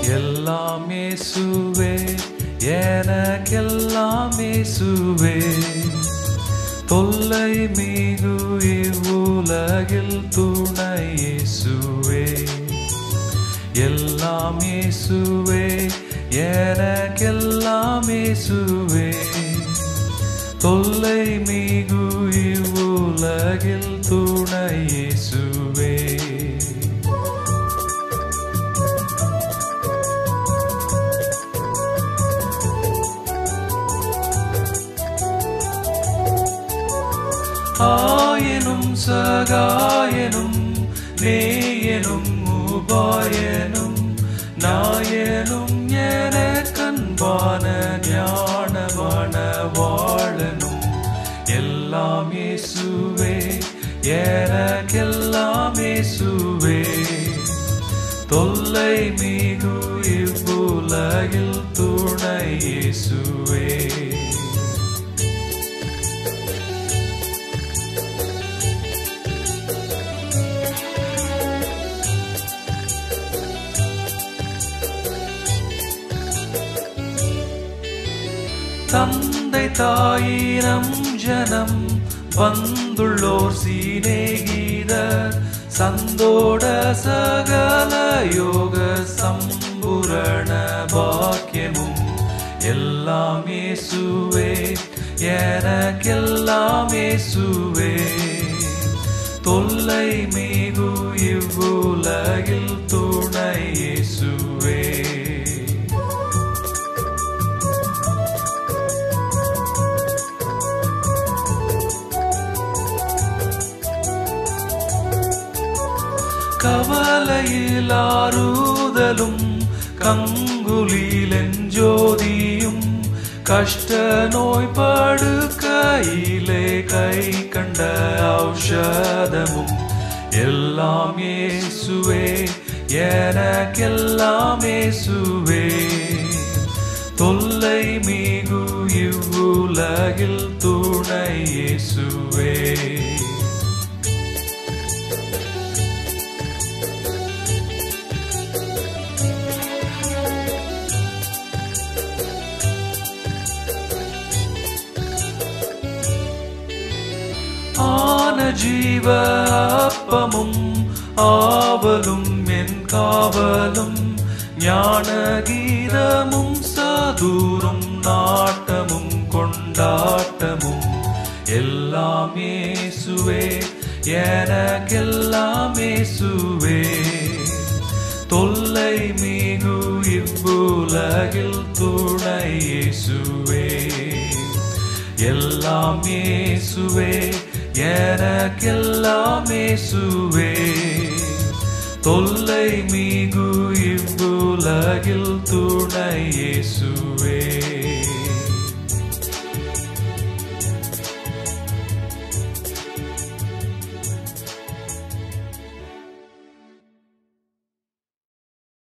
எல்லாம் இயேசுவே எனக்கெல்லாம் இயேசுவே தொல்லை மிகு இவ்வுலகில் துணை இயேசுவே எல்லாம் இயேசுவே எனக்கெல்லாம் இயேசுவே தொல்லை மிகு இவ்வுலகில் துணை இயேசுவே ஆயனும் சகாயனும் நேயனும் உபாயனும் நாயனும் என கண்பான ஞானமான வாழனும் எல்லாம் இயேசுவே எனக்கெல்லாம் இயேசுவே தொல்லை மிகு இவ்வுலகில் துணை இயேசுவே தந்தை தாயினம் ஜனம் வந்துள்ளோர் சீனேகீதர் சந்தோட சகல யோக சம்புரண பாக்கியமும் எல்லாம் இயேசுவே எனக்கெல்லாம் இயேசுவே தொல்லை மிகு இவ்வுலகில் துணை இயேசுவே கவலையில் ஆறுதலும் கங்குலிலெஞ்சோதியும் கஷ்ட நோய் படுக்கையிலே கை கண்ட ஔஷதமும் எல்லாம் இயேசுவே எனக்கெல்லாம் இயேசுவே தொல்லை மிகு இவ்வுலகில் துணை இயேசுவே ஆன ஜீவ அப்பமும் ஆவலும் என் காவலும் ஞான கீதமும் சாதுரும் நாட்டமும் கொண்டாட்டமும் எல்லாம் இயேசுவே எனக்கெல்லாம் இயேசுவே தொல்லை மிகு இவ்வுலகில் துணை இயேசுவே எல்லாம் இயேசுவே எனக்கெல்லாம் இயேசுவே தொல்லை மிகு இவ்வுலகில் துணை இயேசுவே